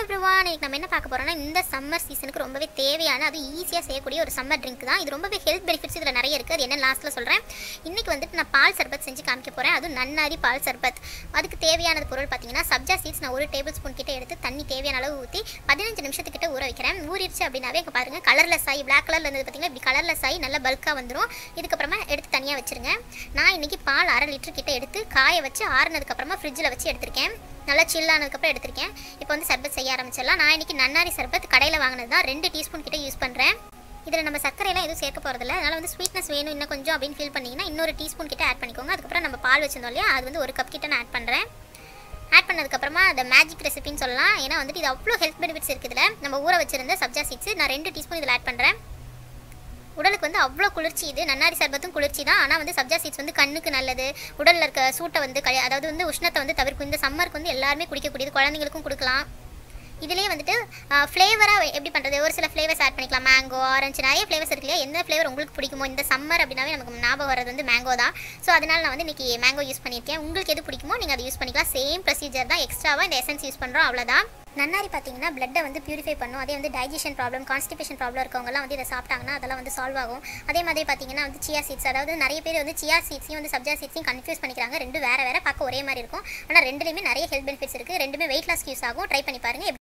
everyone இன்னைக்கு நம்ம என்ன பார்க்க போறோம்னா இந்த சம்மர் சீசனுக்கு ரொம்பவே தேவையான அது ஈஸியாக செய்யக்கூடிய ஒரு சம்மர் ட்ரிங்க் தான் இது ரொம்பவே ஹெல்த் பெனிஃபிட்ஸ் இதில் நிறைய இருக்குது அது என்ன லாஸ்ட்டில் சொல்கிறேன் இன்னைக்கு வந்துட்டு நான் பால் சர்பத் செஞ்சு காமிக்க போகிறேன் அதுவும் நன்னாரி பால் சர்பத் அதுக்கு தேவையானது பொருள் பார்த்தீங்கன்னா சப்ஜா சீட்ஸ் நான் ஒரு டேபிள் ஸ்பூன் கிட்ட எடுத்து தண்ணி தேவையான அளவு ஊற்றி பதினஞ்சு நிமிஷத்துக்கிட்ட ஊற வைக்கிறேன் ஊறிடுச்சு அப்படின்னாவே இங்கே பாருங்கள் கலர்லெஸ் ஆகி பிளாக் கலரில் இருந்தது பார்த்தீங்கன்னா இப்படி கலர்லெஸ் ஆகி நல்லா பல்காக வந்துடும் இதுக்கப்புறமா எடுத்து தனியாக வச்சிருங்க நான் இன்னைக்கு பால் அரை லிட்டர் கிட்ட எடுத்து காய வச்சு ஆறுனதுக்கப்புறமா ஃப்ரிட்ஜில் வச்சு எடுத்திருக்கேன் நல்லா chill ஆனதுக்கப்புறம் எடுத்திருக்கேன் இப்போ வந்து சர்பத் செய்ய ஆரம்பிச்சிடலாம் நான் இன்னைக்கு நன்னாரி சர்பத் கடையில் வாங்கினது தான் ரெண்டு டீஸ்பூன் கிட்ட யூஸ் பண்ணுறேன் இதில் நம்ம சர்க்கரையெல்லாம் எதுவும் சேர்க்க போகிறதில்ல அதனால் வந்து ஸ்வீட்னஸ் வேணும் இன்னும் கொஞ்சம் அப்படின்னு ஃபீல் பண்ணிங்கன்னா இன்னொரு டீஸ்பூன் கிட்ட ஆட் பண்ணிக்கோங்க அதுக்கப்புறம் நம்ம பால் வச்சிருந்தோம் இல்லையா அது வந்து ஒரு கப் கிட்ட நான் ஆட் பண்ணுறேன் ஆட் பண்ணதுக்கப்புறமா அந்த மேஜிக் ரெசிபின்னு சொல்லலாம் ஏன்னா வந்துட்டு இது அவ்வளோ ஹெல்த் பெனிஃபிட்ஸ் இருக்குது இதில் நம்ம ஊற வச்சிருந்த சப்ஜா சீட்ஸ் நான் ரெண்டு டீஸ்பூன் இதில் ஆட் பண்ணுறேன் உடலுக்கு வந்து அவ்வளோ குளிர்ச்சி இது நன்னாரி சர்பத்தும் குளிர்ச்சி தான் ஆனால் வந்து சப்ஜா சீட்ஸ் வந்து கண்ணுக்கு நல்லது உடலில் இருக்க சூட்டை வந்து கழி அதாவது வந்து உஷ்ணத்தை வந்து தவிர்க்கும் இந்த சம்மருக்கு வந்து எல்லாருமே குடிக்கக்கூடியது குழந்தைங்களுக்கும் கொடுக்கலாம் இதுலேயே வந்துட்டு ஃப்ளேவராக எப்படி பண்ணுறது ஒரு சில ஃப்ளேவர்ஸ் ஆட் பண்ணிக்கலாம் மேங்கோ ஆரஞ்சு நிறைய ஃப்ளேவர்ஸ் இருக்கு இல்லையா எந்த ஃப்ளேவர் உங்களுக்கு பிடிக்குமோ இந்த சம்மர் அப்படின்னாவே நமக்கு ஞாபகம் வர்றது வந்து மேங்கோ தான் ஸோ அதனால் நான் வந்து இன்றைக்கி மேங்கோ யூஸ் பண்ணியிருக்கேன் உங்களுக்கு எது பிடிக்குமோ நீங்கள் அதை யூஸ் பண்ணிக்கலாம் சேம் ப்ரொசீஜர் தான் எக்ஸ்ட்ராவாக இந்த எசன்ஸ் யூஸ் பண்ணுறோம் அவ்வளோதான் நன்னாரி பார்த்தீங்கன்னா பிளட்டை வந்து பியூரிஃபை பண்ணும் அதே வந்து டைஜஷன் ப்ராப்ளம் கான்ஸ்டிபேஷன் ப்ராப்ளம் இருக்கவங்கலாம் வந்து இதை சாப்பிட்டாங்கன்னா அதெல்லாம் வந்து சால்வ் ஆகும் அதே மாதிரி பார்த்தீங்கன்னா வந்து சியா சீட்ஸ் அதாவது நிறைய பேர் வந்து சியா சீட்ஸையும் வந்து சப்ஜா சீட்ஸையும் கன்ஃபியூஸ் பண்ணிக்கிறாங்க ரெண்டு வேறு வேறு பார்க்க ஒரே மாதிரி இருக்கும் ஆனால் ரெண்டுலேயுமே நிறைய ஹெல்த் பெனிஃபிட்ஸ் இருக்குது ரெண்டுமே வெயிட் லாஸ்க்கு யூஸ் ஆகும் ட்ரை பண்ணி பாருங்க